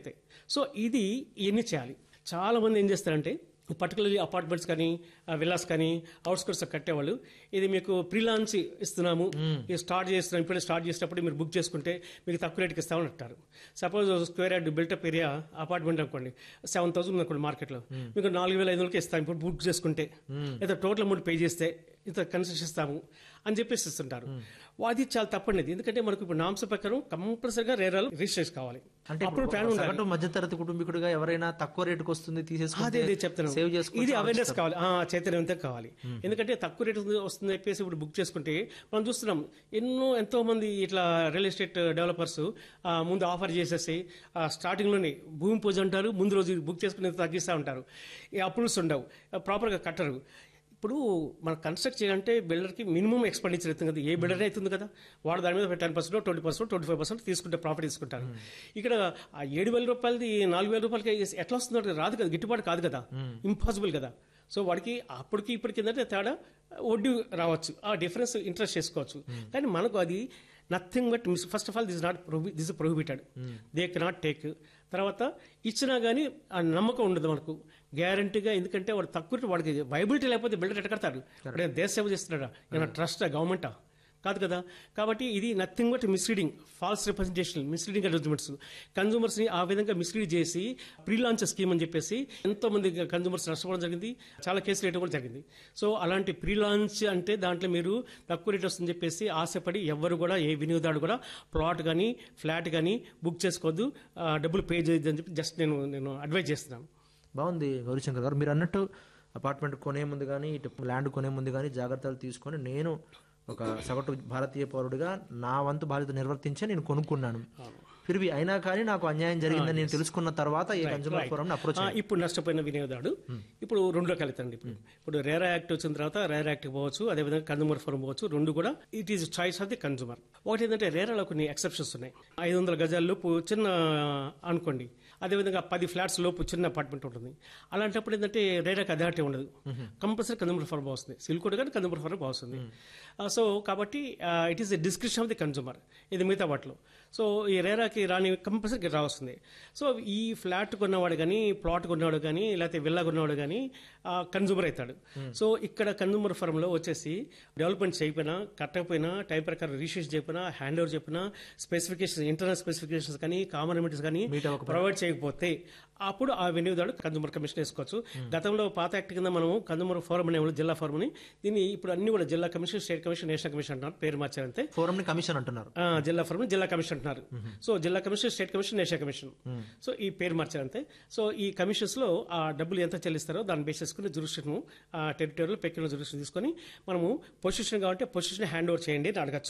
అయితే సో ఇది ఇవన్నీ చేయాలి చాలా మంది ఏం చేస్తారంటే పర్టికులర్లీ అపార్ట్మెంట్స్ కానీ విల్లాస్ కానీ అవుట్స్కర్ట్స్ కట్టేవాళ్ళు ఇది మీకు ప్రీ లాంచ్ ఇస్తున్నాము ఇది స్టార్ట్ చేస్తున్నాం ఇప్పుడే స్టార్ట్ చేసినప్పుడు మీరు బుక్ చేసుకుంటే మీకు తక్కువ రేటుకి ఇస్తామని అంటారు suppose square yard built up area apartment అనుకోండి సెవెన్ థౌసండ్ అనుకోండి మార్కెట్లో మీకు నాలుగు వేల ఐదు వందలకి ఇస్తాం ఇప్పుడు బుక్ చేసుకుంటే లేదా టోటల్ అమౌంట్ పే చేస్తే ఇంత కన్సెషన్ ఇస్తాము అని చెప్పేసి ఇస్తుంటారు అది చాలా తప్పండి ఎందుకంటే మనకు ఇప్పుడు నామ్స్ ప్రకారం కంపల్సరీగా రేరాలు రిజిస్ట్రేషన్ కావాలి అంటే అప్పుడు ప్లాన్ ఉండాలి సగటు మధ్యతరగతి కుటుంబీకుడుగా ఎవరైనా తక్కువ రేటుకి వస్తుంది అదే తీసేసుకుంటే అదే చెప్తున్నాను సేవ్ చేసుకుంటే ఇది అవేర్నెస్ కావాలి ఆ, చైతన్యవంతం కావాలి ఎందుకంటే తక్కువ రేటు వస్తుంది చెప్పేసి ఇప్పుడు బుక్ చేసుకుంటే మనం చూస్తున్నాం ఎన్నో ఎంతో మంది ఇట్లా రియల్ ఎస్టేట్ డెవలపర్స్ ముందు ఆఫర్ చేసేసి స్టార్టింగ్ లోనే భూమి పూజ అంటారు ముందు రోజు బుక్ చేసుకుని తగ్గిస్తూ ఉంటారు ఈ అప్రూవల్స్ ఉండవు ప్రాపర్ గా కట్టరు ఇప్పుడు మనం కన్స్ట్రక్ట్ చేయాలంటే బిల్డర్కి మినిమం ఎక్స్పెండిచర్ అవుతుంది కదా ఏ బిల్డర్ అవుతుంది కదా వాడు దాని మీద ten percent twenty percent twenty five percent తీసుకుంటే ప్రాఫిట్ తీసుకుంటారు ఇక్కడ ఆ ఏడు వేల రూపాయలది నాలుగు వేల రూపాయలకి ఎట్లా వస్తుంది రాదు కదా గిట్టుబాటు కాదు కదా ఇంపాసిబుల్ కదా సో వాడికి అప్పటికి ఇప్పటికి ఏంటంటే తేడా వడ్డీ రావచ్చు ఆ డిఫరెన్స్ ఇంట్రెస్ట్ చేసుకోవచ్చు కానీ మనకు అది nothing but miss first of all this not this prohibited they cannot take తర్వాత ఇచ్చినా కానీ ఆ నమ్మకం ఉండదు మనకు గ్యారంటీగా ఎందుకంటే వాడు తక్కువ వాడికి వైబిలిటీ లేకపోతే బిల్డర్ ఎట్ట కడతాడు వాడు ఏం దేశ సేవ చేస్తున్నాడా ఏమైనా ట్రస్ట్ గవర్నమెంటా కాదు కదా కాబట్టి ఇది nothing but misleading false representation misleading advertisements consumers ని ఆ విధంగా మిస్లీడ్ చేసి ప్రీ లాంచ్ స్కీమ్ అని చెప్పేసి ఎంతో మంది కన్సూమర్స్ నష్టపోవడం జరిగింది చాలా కేసులు వేయడం కూడా జరిగింది సో అలాంటి ప్రీ లాంచ్ అంటే దాంట్లో మీరు తక్కువ రేట్ వస్తుందని చెప్పేసి ఆశపడి ఎవరు కూడా ఏ వినియోగదారుడు కూడా ప్లాట్ కానీ ఫ్లాట్ కానీ బుక్ చేసుకోవద్దు ఆ, డబ్బులు పే చేయొద్దు అని చెప్పి జస్ట్ నేను నేను అడ్వైజ్ చేస్తున్నాను బాగుంది గౌరీశంకర్ గారు మీరు అన్నట్టు అపార్ట్మెంట్ కొనే ముందు కానీ ఇటు ల్యాండ్ కొనే ముందు కానీ జాగ్రత్తలు తీసుకొని నేను ఒక సగటు భారతీయ పౌరుడిగా నా వంతు బాధ్యత నిర్వర్తించే నేను కొనుక్కున్నాను ఫిర్వి అయినా కానీ నాకు అన్యాయం జరిగిందని నేను తెలుసుకున్న తర్వాత ఈ కన్జ్యూమర్ ఫోరం అప్రోచ్ ఆ, ఇప్పుడు నష్టపోయిన వినియోగదారుడు ఇప్పుడు రెండు రకాలు ఇప్పుడు ఇప్పుడు రేరా యాక్ట్ వచ్చిన తర్వాత రేరా యాక్ట్ పోవచ్చు అదేవిధంగా కన్సూమర్ ఫోరం పోవచ్చు రెండు కూడా it is choice of the consumer ఒకటి ఏంటంటే రేరాలో కొన్ని ఎక్సెప్షన్స్ ఉన్నాయి ఐదు వందల గజాల లోపు చిన్న అనుకోండి అదేవిధంగా పది ఫ్లాట్స్ లోపు చిన్న అపార్ట్మెంట్ ఉంటుంది అలాంటప్పుడు ఏంటంటే రేరాకి అథారిటీ ఉండదు కంపల్సరీ కన్సూమర్ ఫోరం వస్తుంది సిల్ కూడా కానీ కన్సూమర్ ఫోరం వస్తుంది సో కాబట్టి it is the description of the consumer ఇది మిగతా వాటిలో సో ఈ రేరాకి రాని కంపల్సరీ రావస్తుంది సో ఈ ఫ్లాట్ కొన్నవాడు కానీ ప్లాట్ కొన్నవాడు కానీ లేకపోతే విల్లా కొన్నవాడు కానీ కన్సూమర్ అవుతాడు సో ఇక్కడ కన్సూమర్ ఫర్మ్లో వచ్చేసి డెవలప్మెంట్ చేయకపోయినా కట్టకపోయినా టైం ప్రకారం రిజిస్ట్రేషన్ చేయకపోయినా హ్యాండ్ ఓవర్ చెప్పినా స్పెసిఫికేషన్ ఇంటర్నల్ స్పెసిఫికేషన్స్ కానీ కామన్ ఎలిమెంట్స్ కానీ Meet అవ్వకపోతే. ప్రొవైడ్ చేయకపోతే అప్పుడు ఆ వినియోగదారుడు కన్సూమర్ కమిషన్ వేసుకోవచ్చు గతంలో పాత యాక్ట్ కింద మనం కన్సూమర్ ఫోరం అనే జిల్లా ఫోరం అని దీన్ని ఇప్పుడు అన్ని కూడా జిల్లా commission state commission national commission అంటున్నారు పేరు మార్చారంతే ఫోరం ని కమిషన్ అంటున్నారు ఆ, జిల్లా ఫోరం జిల్లా కమిషన్ అంటున్నారు సో జిల్లా commission state commission national commission so ఈ పేరు మార్చారంతే సో ఈ కమిషన్స్ లో ఆ డబ్బులు ఎంత చెల్లిస్తారో దాన్ని బేస్ చేసుకుని జురిస్టిక్షన్ ఆ టెరిటరీలో పెక్యులర్ జురిస్టిక్షన్ తీసుకొని మనము పొజిషన్ కావాలంటే పొజిషన్ హ్యాండ్ ఓవర్ చేయండి అని అడగచ్చు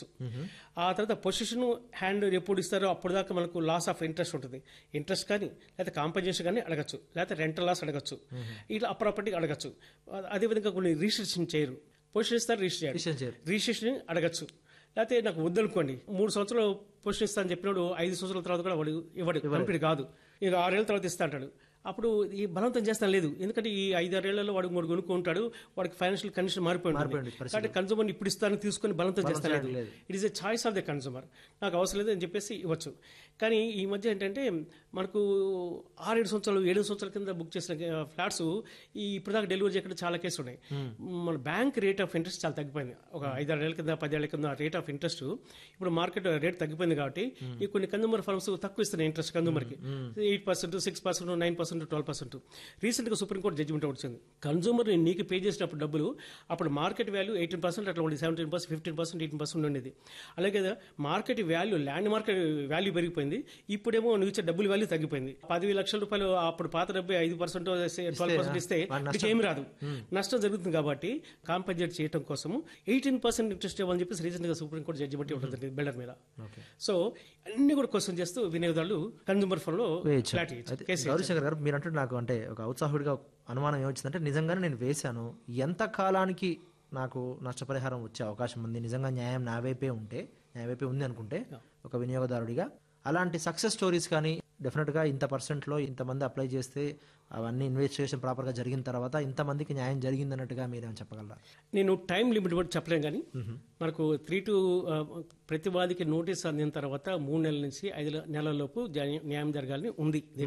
ఆ తర్వాత పొజిషన్ హ్యాండ్ ఓవర్ ఎప్పుడు ఇస్తారో అప్పుడు దాకా మనకు లాస్ ఆఫ్ ఇంట్రెస్ట్ ఉంటుంది ఇంట్రెస్ట్ కానీ లేకపోతే కాంపన్సేషన్ కానీ అడగచ్చు లేకపోతే రెంటల్ లాస్ అడగచ్చు ఇట్లా అప్రాపర్టీ అడగచ్చు అదేవిధంగా కొన్ని రిజిస్ట్రేషన్ చేయరు పొజిషన్ ఇస్తారు రిజిస్టర్ రిజిస్ట్రేషన్ చేయరు. రిజిస్ట్రేషన్ అడగచ్చు లేకపోతే నాకు వద్దనుకోండి మూడు సంవత్సరాలు పొజిషన్ ఇస్తా అని చెప్పినప్పుడు ఐదు సంవత్సరాల తర్వాత కూడా వాడు ఇవ్వడు కంప్లీట్ కాదు ఇక ఆరేళ్ల తర్వాత ఇస్తా అంటాడు అప్పుడు ఈ బలవంతం చేస్తాను లేదు ఎందుకంటే ఈ ఐదారేళ్లలో వాడు మూడు కొనుక్కుంటాడు వాడికి ఫైనాన్షియల్ కండిషన్ మారిపోయి మారిపోయి ఉంటుంది ఉంటుంది పరిస్థితి. కాబట్టి కన్సూమర్ ఇప్పుడు ఇస్తాను తీసుకొని బలవంతం చేస్తాను చేయడం లేదు. It is a choice of the consumer నాకు అవసరం లేదు అని చెప్పేసి ఇవ్వచ్చు కానీ ఈ మధ్య ఏంటంటే మనకు ఆరేడు సంవత్సరాలు ఏడు సంవత్సరాల కింద బుక్ చేసిన ఫ్లాట్స్ ఈ ఇప్పుడు దాకా డెలివరీ చేయకుండా చాలా కేసులు ఉన్నాయి మన బ్యాంక్ రేట్ ఆఫ్ ఇంట్రెస్ట్ చాలా తగ్గిపోయింది ఒక ఐదారేళ్ల కింద పదేళ్ల కింద రేట్ ఆఫ్ ఇంట్రెస్ట్ ఇప్పుడు మార్కెట్ రేట్ తగ్గిపోయింది కాబట్టి ఈ కొన్ని కన్సూమర్ ఫర్మ్స్ తక్కువ ఇస్తున్నాయి ఇంట్రెస్ట్ కన్సూమర్ కి eight percent six percent nine percent twelve percent recent గా సుప్రీంకోర్టు జడ్జిమెంట్ వచ్చింది కన్సూమర్ నీకు పే చేసినప్పుడు డబ్బులు అప్పుడు మార్కెట్ వాల్యూ ఎయిటీన్ పర్సెంట్ అట్లా ఉండేది seventeen percent fifteen percent eighteen percent ఉండేది అలాగే market value land market value పెరిగిపోయింది ఇప్పుడేమో నువ్వు ఇచ్చే డబ్బుల వాల్యూ తగ్గిపోయింది పది లక్షల రూపాయలు అప్పుడు పాత డబ్బు ఐదు పర్సెంట్ ట్వెల్వ్ పర్సెంట్ ఇస్తే వాడి నష్టం. నీకు ఏమి రాదు నష్టం జరుగుతుంది కాబట్టి కాంపెన్సేట్ చేయడం కోసం ఎయిటీన్ పర్సెంట్ ఇంట్రెస్ట్ ఇవ్వాలని చెప్పేసి రీసెంట్ గా సుప్రీంకోర్టు జడ్జిమెంట్ ఇవ్వడం జరిగింది బిల్డర్ మీద సో అన్ని కూడా క్వశ్చన్ చేస్తూ వినియోగదారులు కన్సూమర్ ఫోన్ లో వేయచ్చు ఫ్లాట్ ఇవ్వచ్చు. అయితే కేసు గౌరీశంకర్ గారు మీరు అంటే నాకు అంటే ఒక ఔత్సాహుడిగా అనుమానం ఏమొచ్చిందంటే నిజంగానే నేను వేశాను ఎంత కాలానికి నాకు నష్టపరిహారం వచ్చే అవకాశం ఉంది నిజంగా న్యాయం నా వైపే ఉంటే నా వైపే ఉంది అనుకుంటే ఒక వినియోగదారుడిగా అలాంటి సక్సెస్ స్టోరీస్ కానీ డెఫినెట్ గా ఇంత పర్సెంట్ లో ఇంతమంది అప్లై చేస్తే అవన్నీ ఇన్వెస్టిగేషన్ ప్రాపర్ గా జరిగిన తర్వాత ఇంతమందికి న్యాయం జరిగింది అన్నట్టుగా మీరేం చెప్పగలరా నేను టైం లిమిట్ కూడా చెప్పలేం కానీ మనకు త్రీ టు ప్రతివాదికి నోటీస్ అందిన తర్వాత మూడు నెలల నుంచి ఐదు నెలల లోపు న్యాయం జరగాలని ఉంది